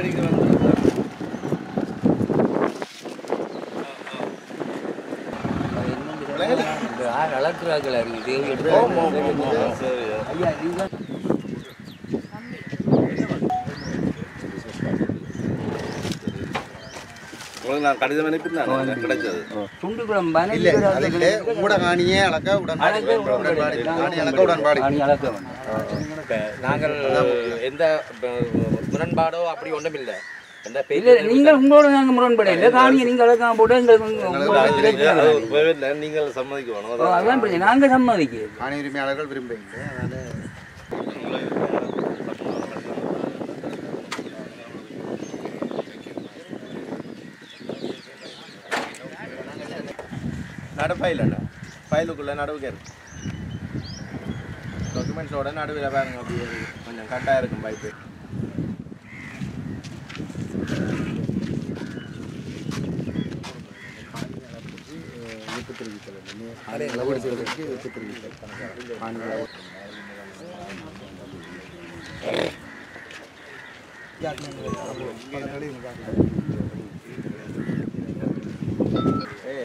அடிக்க வந்து அளக்குறாக்கள் இருக்குது சரி ஐயா நீங்க உங்களுக்கு நான் கடிதம் அனுப்பியிருந்தேன் கிடைச்சது துண்டு குளம் இல்ல அதில் கூட காணியே அளக்க உடன்பாடு அளக்க உடன்பாடு காணி அளக்க உடன்பாடு அளக்க வேணும் இப்ப நாங்கள் எந்த ப- முரண்பாடோ அப்படி ஒன்றும் இல்லை எந்த இல்ல நீங்கள் உங்களோட நாங்க முரண்பட இல்லை காணியை நீங்க அளக்காம போட்டு எங்களுக்கு உங்களுக்கு பிரச்சனை அது இல்லை. போயிடல, நீங்கள் சம்மதிக்க ஓ, வேணும் அதான் பிரச்சனை நாங்க சம்மதிக்கிறது காணி உரிமையாளர்கள் விரும்புகிறீங்க அதனால நடு ஃபைல் என்ன ஃபைலுக்குள்ள நடுவுக்கு இருக்கு டாக்குமெண்ட்ஸோட நடுவில் பாருங்க அப்படியே இருக்கு. கொஞ்சம் கட்டாக இருக்கும் பைப்பு எதிர்ப்பு தெரிவித்தல் அளவெடுப்பதற்கு எதிர்ப்பு தெரிவித்தல் காணி அளவு ஏ